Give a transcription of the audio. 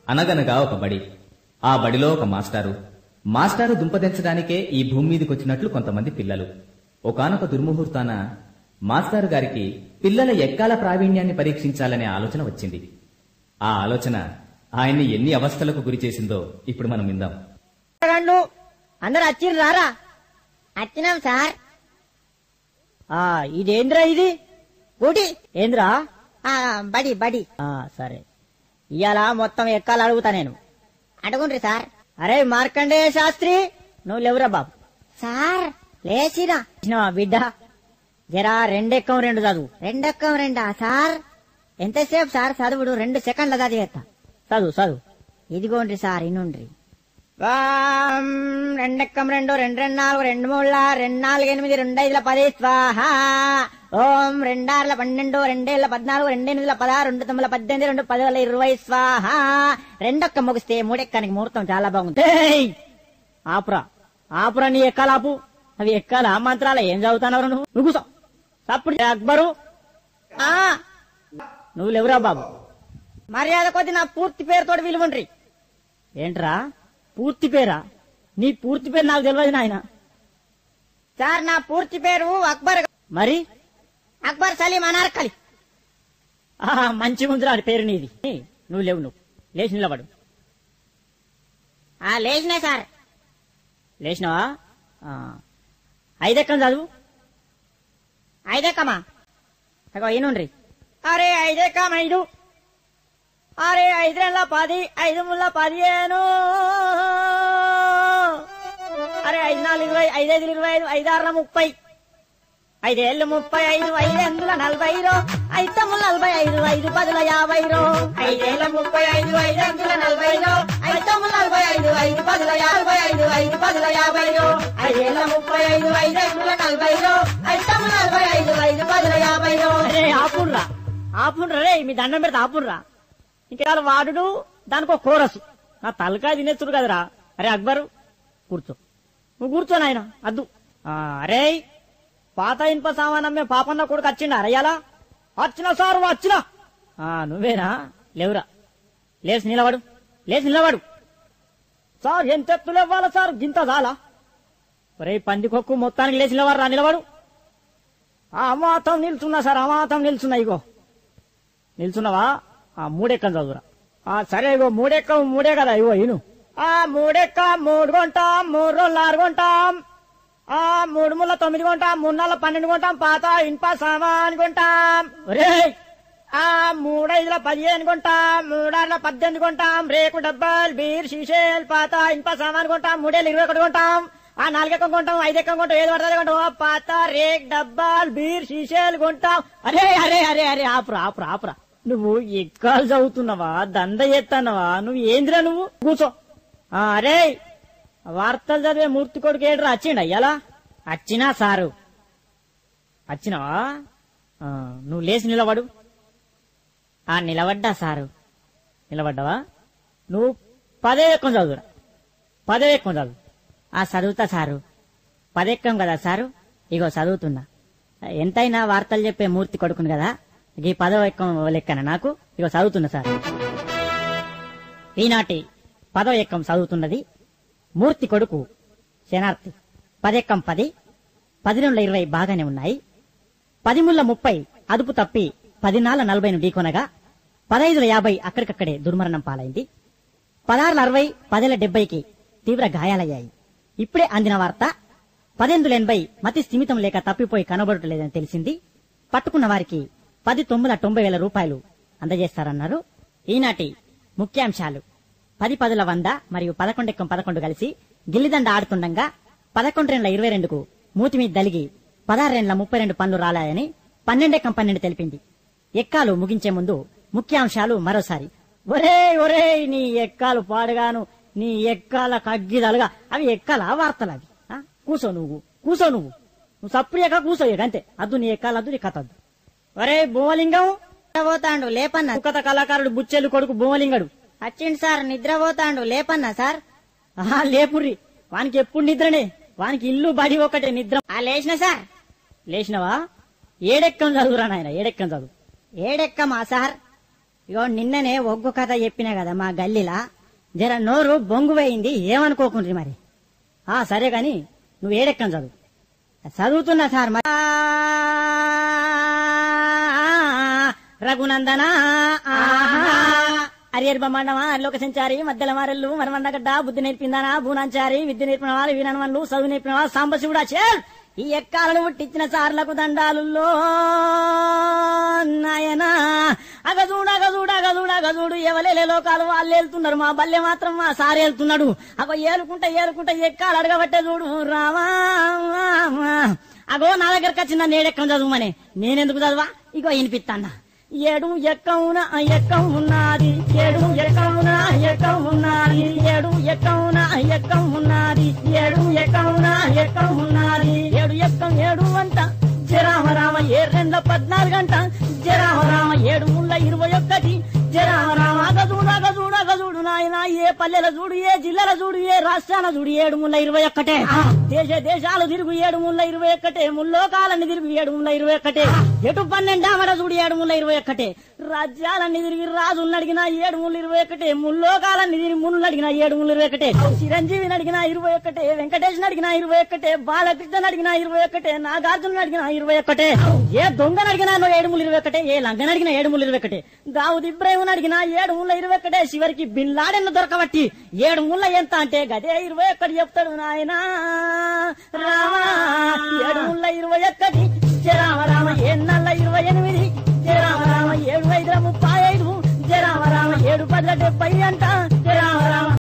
అనగనగా ఒక బడి ఆ బడిలో ఒక మాస్టారు మాస్టారు దుంపదెంచడానికే ఈ భూమి మీదకొచ్చినట్లు కొంతమంది పిల్లలు ఒకానొక దుర్ముహూర్తాన మాస్టారు గారికి పిల్లల ఎక్కాల ప్రావీణ్యాన్ని పరీక్షించాలనే ఆలోచన వచ్చింది ఆ ఆలోచన ఆయన్ని ఎన్ని అవస్థలకు గురి చేసిందో ఇప్పుడు మనం విందాం గాండ్లు అందరు వచ్చిర్రు రారా వచ్చినాం సార్ ఆ ఇదేంద్రా ఇది ఊటి ఏంద్రా ఆ, బడి బడి ఆ సరే ఇవాళ మొత్తం ఎక్కాలు అడుగుతా నేను అడుగుండ్రి సార్ అరే మార్కండేయ శాస్త్రి నువ్వు లేవురా బాబు సార్ లేచిరా చూసినావా బిడ్డ జరా రెండెక్కం రెండు చదువు రెండొక్కం రెండా సార్ ఎంతసేపు సార్ చదువుడు రెండు సెకండ్ల చదివేస్తా చదువు చదువు ఇదిగోండ్రి సార్ ఇనుండ్రి వామ్, రెండెక్కం రెండు రెండు రెండు నాలుగు రెండు మూడుల రెండు నాలుగు ఎనిమిది రెండు ఐదుల పది స్వాహ ఓం రెండార్ల పన్నెండు రెండేళ్ల పద్నాలుగు రెండెనిమిదిల పదహారు రెండు తొమ్మిది పద్దెనిమిది రెండు పదివేల ఇరవై స్వాహ రెండొక్క ముగిస్తే మూడెక్కానికి ముహూర్తం చాలా బాగుంది ఏయ్! ఆపురా ఆపురా నీ ఎక్కాలాపు అవి ఎక్కాల మంత్రాల ఏం చదువుతానవరు నువ్వు నువ్వు కూసో తప్పుడు అక్బరు ఆ నువ్వు లేవురా బాబు మర్యాద కొద్ది నా పూర్తి పేరుతోటి విలువండ్రి ఏంట్రా పూర్తి పేరా నీ పూర్తి పేరు నాకు తెలియదు నాయన సార్ నా పూర్తి పేరు అక్బర్ మరి అక్బర్ సలీం అనార్కలి ఆ మంచి ముందురా పేరు నీది నువ్వు లేవు నువ్వు లేచి నిలబడు ఆ లేచినా సార్ లేచినావా ఆ, ఐదెక్కం చదువు ఐదెక్కమా అగో ఈనుండ్రి అరే ఐదెక్కం ఐదు అరే ఐదు రెండ్ల పది ఐదు ముళ్ళ పదిహేను అరే ఐదు నాలుగు ఇరవై ఐదు ఐదు ఇరవై ఐదు ఐదు ఆరుల ముప్పై ఐదేళ్ళు ముప్పై ఐదు ఐదు ఎందుల నలభై రో ఐదు తమ్ముల నలభై ఐదు ఐదు పదుల యాభై రో ఐదేళ్ల ముప్పై ఐదు ఐదు ఎందుల నలభై రో ఐదు తమ్ముల నలభై ఐదు ఐదు పదుల యాభై ఐదు ఐదు పదుల యాభై రో ఐదేళ్ల ముప్పై ఐదు ఐదు ఎందుల నలభై రో ఐదు తమ్ముల నలభై ఐదు ఐదు పదుల యాభై రో అరే ఆపుండ్రా ఆపుండ్రా రే మీ దండం పెడితే ఆపుండ్రా ఇంకా వాడు దానికి ఒక కోరసు నా తలకాయ తినేస్తుడు కదరా అరే అక్బరు కూర్చో నువ్వు కూర్చో నాయన అద్దు ఆ, అరే పాత ఇనుప సామానమ్మే పాపన్న కొడుకు వచ్చిండా అరయ్యాలా వచ్చిన సారు వచ్చిన ఆ, నువ్వేనా లేవురా లేచి నిలబడు లేచి నిలబడు సార్ ఎంత ఎత్తులు ఇవ్వాలా సార్ గింత చాలా ఒరే పందికొక్కు మొత్తానికి లేచి నిలబడరా నిలబడు ఆ అమాతం నిల్చున్నా సార్ అమాతం నిల్చున్నా ఇగో నిల్చున్నావా ఆ మూడెక్కం చదువురా ఆ సరే ఇగో మూడెక్కం మూడే కదా ఇగో ఇను ఆ మూడెక్క మూడు కొంటాం మూడు రోజులు ఆరు కొంటాం ఆ మూడు ముళ్ళ తొమ్మిది కొంటాం మూడు నెలల పన్నెండు కొంటాం పాత ఇనుప సామాన్ కొంటాం ఒరేయ్ ఆ మూడైదుల పదిహేను కొంటాం మూడార్ల పద్దెనిమిది కొంటాం రేకు డబ్బాలు బీర్ షీషేల్ పాత ఇనుప సామాన్ కొంటాం మూడేళ్ళు ఇరవై ఒకటి కొంటాం ఆ నాలుగెక్కం కొంటాం ఐదెక్కం కొంటాం ఏది పడుతుంది కొంటాం ఆ పాత రేక్ డబ్బాలు బీర్ షీషేలు కొంటాం అరే అరే అరే అరే ఆపురా ఆపురా ఆపురా నువ్వు ఎక్కాలు చదువుతున్నావా దంద చేస్తున్నావా నువ్వు ఏందిరా నువ్వు కూర్చో ఆ, అరే వార్తలు చదివే మూర్తి కొడుకు ఏడ్రా వచ్చిండ అయ్యాలా వచ్చినా సారు వచ్చినావా ఆ, నువ్వు లేచి నిలబడు ఆ నిలబడ్డా సారు నిలబడ్డావా నువ్వు పదే ఎక్కం చదువురా పదే ఎక్కం చదువు ఆ చదువుతా సారు పదెక్కం కదా సారు ఇగో చదువుతున్నా ఎంతైనా వార్తలు చెప్పే మూర్తి కొడుకును కదా ఈ పదవ ఎక్కం లెక్కన నాకు ఇగో చదువుతున్నా సార్ ఈనాటి పదవ ఎక్కం చదువుతున్నది మూర్తి కొడుకు శనార్థి పదెక్కం పది పదిహేనుల ఇరవై బాగానే ఉన్నాయి పదిముళ్ళ ముప్పై అదుపు తప్పి పదినాళ్ళ నలభైను ఢీకొనగా పదైదుల యాభై అక్కడికక్కడే దుర్మరణం పాలైంది పదహారుల అరవై పదేళ్ల డెబ్బైకి తీవ్ర గాయాలయ్యాయి ఇప్పుడే అందిన వార్త పదెందుల ఎనభై మతి స్థిమితం లేక తప్పిపోయి కనబడటలేదని తెలిసింది పట్టుకున్న వారికి పది తొమ్మిది తొంభై వేల రూపాయలు అందజేస్తారన్నారు ఈనాటి ముఖ్యాంశాలు పది పదుల వంద మరియు పదకొండెక్కం పదకొండు కలిసి గిల్లిదండ ఆడుతుండగా పదకొండు రెండ్ల ఇరవై రెండుకు మూతి మీద దలిగి పదహారు రెండ్ల ముప్పై రెండు పనులు రాలాయని పన్నెండెక్కం పన్నెండు తెలిపింది ఎక్కాలు ముగించే ముందు ముఖ్యాంశాలు మరోసారి ఒరే ఒరే నీ ఎక్కాలు పాడుగాను నీ ఎక్కాల కగ్గిదలుగా అవి ఎక్కాల వార్తలు అవి ఆ? కూసో నువ్వు కూసో నువ్వు నువ్వు సప్పుడు ఎక్క కూసో ఇక అంతే అద్దు నీ ఎక్కాలద్దు నీ కథ అద్దు ఒరే భూమలింగం నిద్రపోతాండు లేపన్నా కథ కళాకారుడు బుచ్చెలు కొడుకు భూమలింగడు వచ్చిండు సార్ నిద్రపోతాండు లేపన్నా సార్ ఆహా లేపుర్రి వానికి ఎప్పుడు నిద్రనే వానికి ఇల్లు బడి ఒకటే నిద్ర ఆ లేచిన సార్ లేచినవా ఏడెక్కం చదువురా నాయన ఏడెక్కం చదువు ఏడెక్కమా సార్ ఇగో నిన్ననే ఒగ్గు కథ చెప్పినా కదా మా గల్లీలా జర నోరు బొంగు పోయింది ఏమనుకోకుండ్రి మరి ఆ సరే గాని నువ్వు ఏడెక్కం చదువు చదువుతున్నా సార్ మరి. రఘునందన అరియర్ బొమ్మన్నమా లోక సంచారి మధ్యల మారెల్లు మరమన్నగడ్డ బుద్ధి నేర్పిందానా భూనాంచారి విద్య నేర్పిన వాళ్ళు వీరనవన్లు చదువు నేర్పిన వాళ్ళు సాంబశివుడా చేల్ ఈ ఎక్కాలను పుట్టించిన సార్లకు దండాలుల్లో నాయనా అగజూడు అగజూడు అగజూడు అగజూడు ఎవలేలే లోకాలు వాళ్ళు వెళ్తున్నారు మా బల్లె మాత్రం మా సార్ వెళ్తున్నాడు అగో ఏలుకుంటా ఏలుకుంటా ఎక్కాలు అడగబట్టే చూడు రామా అగో నా దగ్గరకు వచ్చిందా నేడెక్కం చదువుమని నేనెందుకు చదవా ఇగో వినిపిస్తాన్నా ఏడు ఎక్కవున ఎక్కం ఉన్నది ఏడు ఎక్కవున ఎక్కం ఉన్నది ఏడు ఎక్కవున ఎక్కం ఉన్నది ఏడు ఎక్కవున ఎక్కం ఉన్నది ఏడు ఎక్కం ఏడు అంట జరామ రామ ఏ రెండ పద్నాలుగు గంట జరామ రామ ఏడు ముళ్ళ ఇరవై ఒక్కటి జరామ రామ అగజూడు అగజూడు అగజూడు నాయన ఏ పల్లెల చూడు ఏ జిల్లాల చూడు ఏ రాష్ట్రాల చూడు ఏడు ముళ్ళ ఇరవై ఒక్కటే దేశ దేశాలు తిరుగు ఏడు ముళ్ళ ఇరవై ఒక్కటే ముల్లోకాలన్నీ తిరుగు ఏడు ముళ్ళ ఇరవై ఒక్కటే ఎటు పన్నెండామడ చూడు ఏడు ముళ్ళ ఇరవై ఒక్కటే రాజ్యాలన్నీ తిరిగి రాజులను అడిగిన ఏడు ముళ్ళు ఇరవై ఒకటే ముల్లోకాలన్నీ తిరిగి ముళ్ళు అడిగిన ఏడు ముళ్ళు ఇరవై ఒకటే చిరంజీవిని అడిగిన ఇరవై ఒకటే వెంకటేష్ని అడిగిన ఇరవై ఒకటే బాలకృష్ణ అడిగిన ఇరవై ఒకటే నాగార్జున అడిగిన ఇరవై ఒకటే ఏ దొంగను అడిగినా నువ్వు ఏడు ముళ్ళు ఇరవై ఒకటే ఏ లంగని అడిగిన ఏడు ముళ్ళు ఇరవై ఒకటే దావుద్ ఇబ్రాహిం అడిగిన ఏడు ముళ్ళ ఇరవై ఒకటే చివరికి బిన్ లాడెన్ దొరకబట్టి ఏడు ముళ్ళ ఎంత అంటే గదే ఇరవై ఒకటి చెప్తాడు నాయనా రామా ఏడు ముళ్ళ ఇరవై ఒకటి రామ రామ ఎన్నల్ల ఇరవై ఎనిమిది జరామ రామ ఏడు ఐదుల ముప్పై ఐదు జరామ రామ ఏడు పదుల డెబ్బై అంట